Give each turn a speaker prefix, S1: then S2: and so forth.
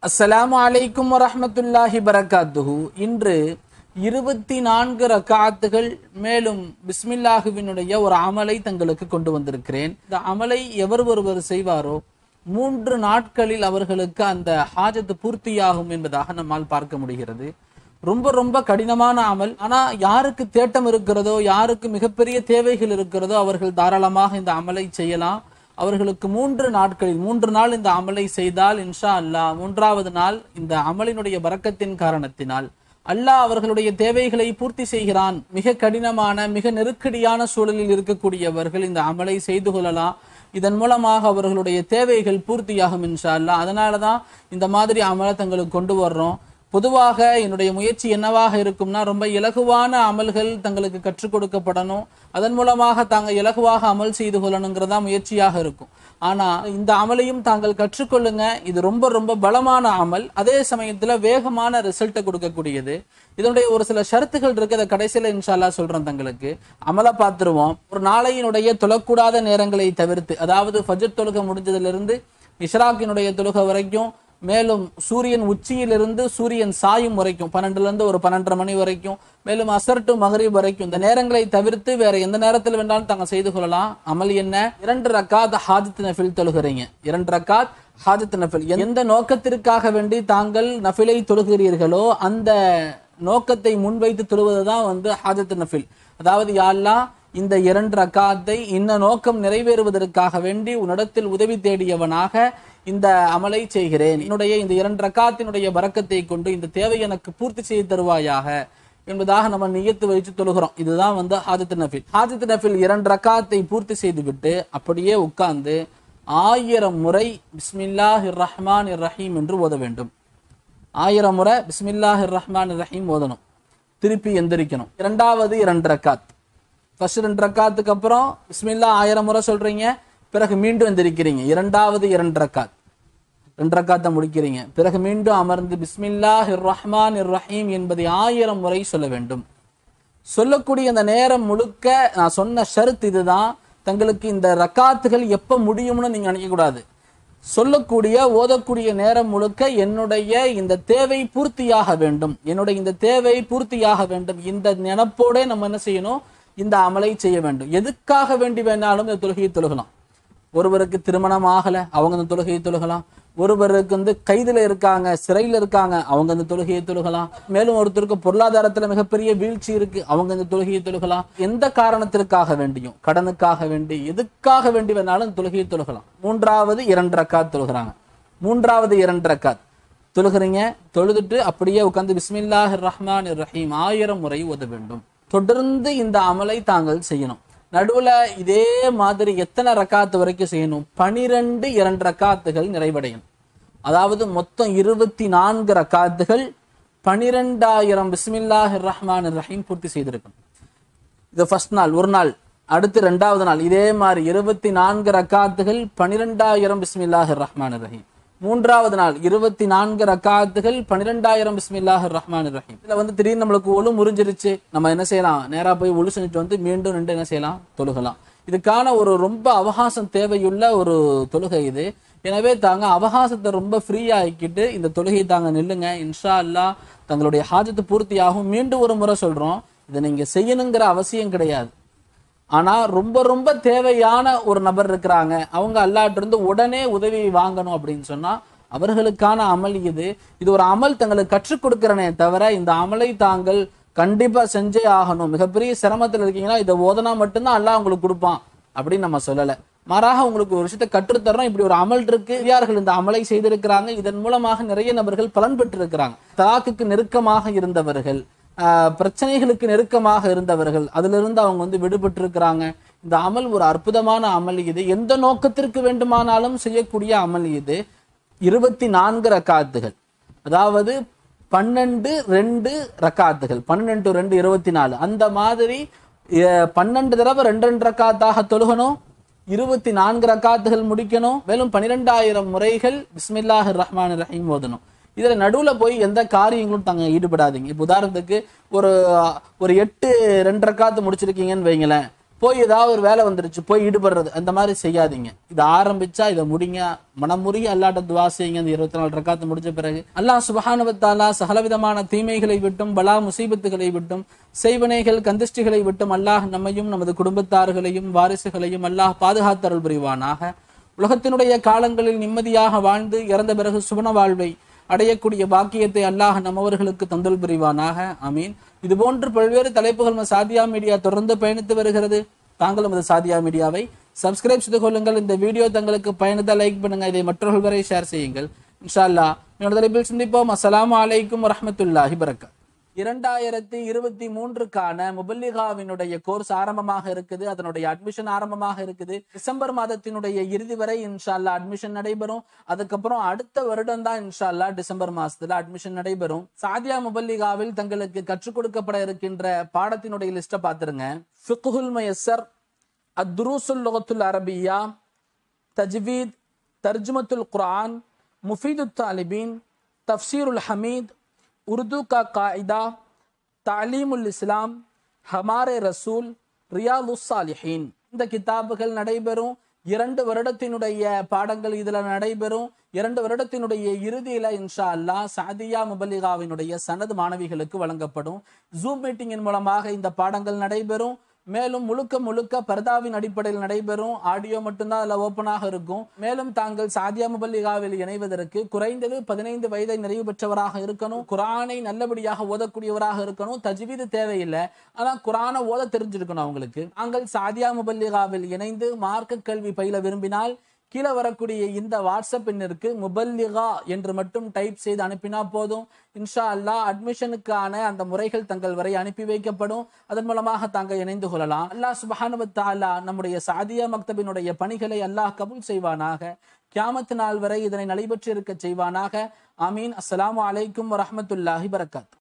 S1: அஸ்ஸலாமு அலைக்கும் வரஹ்மத்துல்லாஹி பரக்காத்துஹு இன்று இருபத்தி நான்கு ரக்காத்துகள் மேலும் பிஸ்மில்லாஹுவினுடைய ஒரு அமலை தங்களுக்கு கொண்டு வந்திருக்கிறேன் இந்த அமலை எவர் ஒருவர் செய்வாரோ மூன்று நாட்களில் அவர்களுக்கு அந்த ஹாஜத்து பூர்த்தியாகும் என்பதாக நம்மால் பார்க்க முடிகிறது ரொம்ப ரொம்ப கடினமான அமல் ஆனா யாருக்கு தேட்டம் இருக்கிறதோ யாருக்கு மிகப்பெரிய தேவைகள் இருக்கிறதோ அவர்கள் தாராளமாக இந்த அமலை செய்யலாம் அவர்களுக்கு மூன்று நாட்களில் மூன்று நாள் இந்த அமலை செய்தால் இன்ஷா அல்லாஹ் மூன்றாவது நாள் இந்த அமலினுடைய வரக்கத்தின் காரணத்தினால் அல்லாஹ் அவர்களுடைய தேவைகளை பூர்த்தி செய்கிறான் மிக கடினமான மிக நெருக்கடியான சூழலில் இருக்கக்கூடியவர்கள் இந்த அமலை செய்து கொள்ளலாம் இதன் மூலமாக அவர்களுடைய தேவைகள் பூர்த்தியாகும் இன்ஷா அல்லாஹ் அதனால தான் இந்த மாதிரி அமலை தங்களுக்கு கொண்டு வர்றோம் பொதுவாக என்னுடைய முயற்சி என்னவாக இருக்கும்னா ரொம்ப இலகுவான அமல்கள் தங்களுக்கு கற்றுக் கொடுக்கப்படணும் அதன் மூலமாக தாங்க இலகுவாக அமல் செய்து கொள்ளணுங்கிறதா முயற்சியாக இருக்கும் ஆனா இந்த அமலையும் தாங்கள் கற்றுக்கொள்ளுங்க இது ரொம்ப ரொம்ப பலமான அமல் அதே சமயத்துல வேகமான ரிசல்ட்டை கொடுக்கக்கூடியது இதனுடைய ஒரு சில ஷரத்துகள் இருக்கு அதை கடைசியில இன்ஷால்லா சொல்றேன் தங்களுக்கு அமலை பார்த்துருவோம் ஒரு நாளையினுடைய தொழக்கூடாத நேரங்களை தவிர்த்து அதாவது ஃபஜர் தொழுகை முடிஞ்சதிலிருந்து இஷ்ராக்கினுடைய தொழுகை வரைக்கும் மேலும் சூரியன் உச்சியிலிருந்து சூரியன் சாயும் வரைக்கும் பன்னெண்டுல இருந்து ஒரு பன்னெண்டரை மணி வரைக்கும் மேலும் அசர் டு மகரீப் வரைக்கும் இந்த நேரங்களை தவிர்த்து வேற எந்த நேரத்தில் வேண்டாலும் தாங்க செய்து கொள்ளலாம் அமல் என்ன இரண்டு ரக்காத் ஹாஜத் நஃபில் தொழுகிறீங்க இரண்டு ரக்காத் ஹாஜத் நஃபில் எந்த நோக்கத்திற்காக வேண்டி தாங்கள் நஃபிலை தொழுகிறீர்களோ அந்த நோக்கத்தை முன்வைத்து தொழுவதுதான் வந்து ஹாஜத் நஃபில் அதாவது யாரெல்லாம் இந்த இரண்டு ரக்காத்தை இந்த நோக்கம் நிறைவேறுவதற்காக வேண்டி உன்னிடத்தில் உதவி தேடியவனாக இந்த அமலை செய்கிறேன் என்னுடைய இந்த இரண்டு ரக்காத்தினுடைய வரக்கத்தை கொண்டு இந்த தேவை எனக்கு பூர்த்தி செய்து தருவாயாக என்பதாக நம்ம நியத்து வைத்து தொழுகிறோம் இதுதான் வந்து ஹாஜத் நஃபில் ஹாஜத் நஃபில் இரண்டு ரக்காத்தை பூர்த்தி செய்துவிட்டு அப்படியே உட்கார்ந்து ஆயிரம் முறை பிஸ்மில்லாஹ் ரஹ்மான் ரஹீம் என்று ஓத வேண்டும் ஆயிரம் முறை பிஸ்மில்லாஹ் ரஹ்மான் ரஹீம் ஓதணும் திருப்பி எந்திரிக்கணும் இரண்டாவது இரண்டு ரக்காத் ஃபர்ஸ்ட் ரெண்டு ரக்காத்துக்கு அப்புறம் பிஸ்மில்லா ஆயிரம் முறை சொல்றீங்க பிறகு மீண்டும் எந்திரிக்கிறீங்க இரண்டாவது இரண்டு ரக்காத் ரெண்டு ரக்காத்தை முடிக்கிறீங்க பிறகு மீண்டும் அமர்ந்து பிஸ்மில்லாஹ் ரஹ்மான் ரஹீம் என்பதை ஆயிரம் முறை சொல்ல வேண்டும் சொல்லக்கூடிய அந்த நேரம் முழுக்க நான் சொன்ன ஷருத் இதுதான் தங்களுக்கு இந்த ரக்காத்துகள் எப்ப முடியும்னு நீங்க நினைக்க கூடாது சொல்லக்கூடிய ஓதக்கூடிய நேரம் முழுக்க என்னுடைய இந்த தேவை பூர்த்தியாக வேண்டும் என்னுடைய இந்த தேவை பூர்த்தியாக வேண்டும் இந்த நினப்போட நம்ம என்ன செய்யணும் இந்த அமலை செய்ய வேண்டும் எதுக்காக வேண்டி வேணாலும் இந்த தொழுகையை தொழுகலாம் ஒருவருக்கு திருமணம் ஆகல அவங்க இந்த தொழுகையை தொழுகலாம் ஒருவருக்கு வந்து கைதுல இருக்காங்க சிறையில் இருக்காங்க அவங்க இந்த தொழுகையை தொழுகலாம் மேலும் ஒருத்தருக்கு பொருளாதாரத்துல மிகப்பெரிய வீழ்ச்சி இருக்கு அவங்க இந்த தொழுகையை தொழுகலாம் எந்த காரணத்திற்காக வேண்டியும் கடனுக்காக வேண்டி எதுக்காக வேண்டி வேணாலும் இந்த தொழுகையை தொழுகலாம் மூன்றாவது இரண்டு ரக்காத் தொழுகிறாங்க மூன்றாவது இரண்டு ரக்காத் தொழுகிறீங்க தொழுதுட்டு அப்படியே உட்கார்ந்து பிஸ்மில்லாஹ் ரஹ்மான் ரஹீம் ஆயிரம் முறை ஓத வேண்டும் தொடர்ந்து இந்த அமலை தாங்கள் செய்யணும் நடுவுல இதே மாதிரி எத்தனை ரக்காத்து வரைக்கும் செய்யணும் பனிரெண்டு இரண்டு ரக்காத்துகள் நிறைவடையணும் அதாவது மொத்தம் இருபத்தி நான்கு ரக்காத்துகள் பனிரெண்டாயிரம் பிஸ்மில்லாஹ் ரஹ்மான் ரஹீம் பூர்த்தி செய்திருக்கணும் இது ஃபர்ஸ்ட் நாள் ஒரு நாள் அடுத்து ரெண்டாவது நாள் இதே மாதிரி இருபத்தி நான்கு ரக்காத்துகள் பனிரெண்டாயிரம் பிஸ்மில்லாஹ் ரஹ்மான் ரஹீம் மூன்றாவது நாள் இருபத்தி நான்கு ரக்காத்துகள் பன்னிரெண்டாயிரம் பிஸ்மில்லாஹ் ரஹ்மான் ரஹீம் இதுல வந்து திடீர்னு நம்மளுக்கு ஒழு முறிஞ்சிருச்சு நம்ம என்ன செய்யலாம் நேரா போய் ஒழு செஞ்சுட்டு வந்து மீண்டும் ரெண்டு என்ன செய்யலாம் தொழுகலாம் இதுக்கான ஒரு ரொம்ப அவகாசம் தேவையுள்ள ஒரு தொழுகை இது எனவே தாங்க அவகாசத்தை ரொம்ப ஃப்ரீயா ஆக்கிட்டு இந்த தொழுகையை தாங்க நில்லுங்க இன்ஷா அல்லா தங்களுடைய ஹாஜத்து பூர்த்தியாகும் மீண்டும் ஒரு முறை சொல்றோம் இதை நீங்க செய்யணுங்கிற அவசியம் கிடையாது ஆனா ரொம்ப ரொம்ப தேவையான ஒரு நபர் இருக்கிறாங்க அவங்க அல்லாட்ட இருந்து உடனே உதவி வாங்கணும் அப்படின்னு சொன்னா அவர்களுக்கான அமல் இது இது ஒரு அமல் தங்களுக்கு கற்றுக் கொடுக்கிறனே தவிர இந்த அமலை தாங்கள் கண்டிப்பா செஞ்சே ஆகணும் மிகப்பெரிய சிரமத்தில் இருக்கீங்கன்னா இதை ஓதனா மட்டும்தான் அல்லாஹ் உங்களுக்கு கொடுப்பான் அப்படின்னு நம்ம சொல்லலை மாறாக உங்களுக்கு ஒரு விஷயத்தை கற்றுத்தரோம் இப்படி ஒரு அமல் இருக்கு யார்கள் இந்த அமலை செய்திருக்கிறாங்க இதன் மூலமாக நிறைய நபர்கள் பலன் பெற்றிருக்கிறாங்க தாக்குக்கு நெருக்கமாக இருந்தவர்கள் பிரச்சனைகளுக்கு நெருக்கமாக இருந்தவர்கள் அதிலிருந்து அவங்க வந்து விடுபட்டு இருக்கிறாங்க இந்த அமல் ஒரு அற்புதமான அமல் இது எந்த நோக்கத்திற்கு வேண்டுமானாலும் செய்யக்கூடிய அமல் இது இருபத்தி நான்கு ரக்காத்துகள் அதாவது பன்னெண்டு ரெண்டு ரக்காத்துகள் பன்னெண்டு ரெண்டு இருபத்தி நாலு அந்த மாதிரி பன்னெண்டு தடவை ரெண்டு ரெண்டு ரக்காத்தாக தொழுகணும் இருபத்தி நான்கு ரக்காத்துகள் முடிக்கணும் மேலும் பன்னிரெண்டாயிரம் முறைகள் பிஸ்மில்லாஹ் ரஹ்மான் ரஹீம் ஓதணும் இதுல நடுவுல போய் எந்த காரியங்களும் தாங்க ஈடுபடாதீங்க இப்போ உதாரணத்துக்கு ஒரு ஒரு எட்டு ரெண்டு ரக்காத்து முடிச்சிருக்கீங்கன்னு வைங்களேன் போய் ஏதாவது ஒரு வேலை வந்துருச்சு போய் ஈடுபடுறது அந்த மாதிரி செய்யாதீங்க இது ஆரம்பிச்சா இதை முடிங்க மனமுறிய அல்லாட்ட துவா செய்யுங்க இந்த இருபத்தி நாலு ரக்காத்து முடிஞ்ச பிறகு அல்லாஹ் சுபஹானுவத்தாலா சகலவிதமான தீமைகளை விட்டும் பலா முசீபத்துகளை விட்டும் செய்வனைகள் கந்திஷ்டிகளை விட்டும் அல்லாஹ் நம்மையும் நமது குடும்பத்தார்களையும் வாரிசுகளையும் அல்லாஹ் பாதுகாத்தருள் புரிவானாக உலகத்தினுடைய காலங்களில் நிம்மதியாக வாழ்ந்து இறந்த பிறகு சுபன வாழ்வை அடையக்கூடிய பாக்கியத்தை அல்லாஹ் நம்மவர்களுக்கு தந்தல் புரிவானாக அமீன் இது போன்று பல்வேறு தலைப்புகள் நம்ம சாதியா மீடியா தொடர்ந்து பயணித்து வருகிறது தாங்களும் நமது சாதியா மீடியாவை சப்ஸ்கிரைப் செய்து கொள்ளுங்கள் இந்த வீடியோ தங்களுக்கு பயனுத லைக் பண்ணுங்க இதை மற்றவர்கள் வரை ஷேர் செய்யுங்கள் இன்ஷா அல்லாஹ் என்னோட தலைப்பில் சந்திப்போம் அஸ்ஸலாமு அலைக்கும் வரஹ்மத்துல்லாஹி வரகாத் இரண்டாயிரத்தி இருபத்தி மூன்றுக்கான முபல்லிகாவினுடைய கோர்ஸ் ஆரம்பமாக இருக்குது அதனுடைய அட்மிஷன் ஆரம்பமாக இருக்குது டிசம்பர் மாதத்தினுடைய இறுதி வரை இன்ஷால்லா அட்மிஷன் நடைபெறும் அதுக்கப்புறம் அடுத்த வருடம் தான் இன்ஷால்லா டிசம்பர் மாசத்துல அட்மிஷன் நடைபெறும் சாதியா முபல்லிகாவில் தங்களுக்கு கற்றுக் கொடுக்கப்பட இருக்கின்ற பாடத்தினுடைய லிஸ்ட பாத்துருங்க ஃபிக்ஹுல் மயஸ்ஸர் அத்ரூசுல் லுகத்துல் அரபியா தஜ்வீத் தர்ஜுமத்துல் குர்ஆன் முஃபீது தாலிபீன் தஃப்சீருல் ஹமீத் உருது கா காயிதா தாலீமுல் இஸ்லாம் ஹமாரே ரசூல் ரியாதுஸ் சாலிஹீன் இந்த கிதாபுகள் நடைபெறும் இரண்டு வருடத்தினுடைய பாடங்கள் இதுல நடைபெறும் இரண்டு வருடத்தினுடைய இறுதியில இன்ஷா அல்லாஹ் சாதியா முபல்லிகாவினுடைய சனது மாணவிகளுக்கு வழங்கப்படும் ஜூம் மீட்டிங்கின் மூலமாக இந்த பாடங்கள் நடைபெறும் மேலும் முழுக்க முழுக்க பர்தாவின் அடிப்படையில் நடைபெறும் ஆடியோ மட்டும்தான் அதுல ஓப்பனாக இருக்கும் மேலும் தாங்கள் சாதியா முபல்லிகாவில் இணைவதற்கு குறைந்தது பதினைந்து வயதை நிறைவு பெற்றவராக இருக்கணும் குரானை நல்லபடியாக ஓதக்கூடியவராக இருக்கணும் தஜ்வீது தேவையில்லை ஆனா குரானை ஓத தெரிஞ்சிருக்கணும் அவங்களுக்கு நாங்கள் சாதியா முபல்லிகாவில் இணைந்து மார்க்க கல்வி பயில விரும்பினால் கீழே வரக்கூடிய இந்த வாட்ஸ்அப் எண்ணிற்கு முபல்லிகா என்று மட்டும் டைப் செய்து அனுப்பினா போதும் இன்ஷா அல்லாஹ் அட்மிஷனுக்கான அந்த முறைகள் தங்கள் வரை அனுப்பி வைக்கப்படும் அதன் மூலமாக தாங்கள் இணைந்து கொள்ளலாம் அல்லாஹ் சுபஹானுவ தாலா நம்முடைய சாதியா மக்தபினுடைய பணிகளை அல்லாஹ் கபூல் செய்வானாக கியாமத்து நாள் வரை இதனை நடைபெற்று இருக்க செய்வானாக ஆமீன் அஸ்ஸலாமு அலைக்கும் வரஹ்மத்துல்லாஹி வரகாத்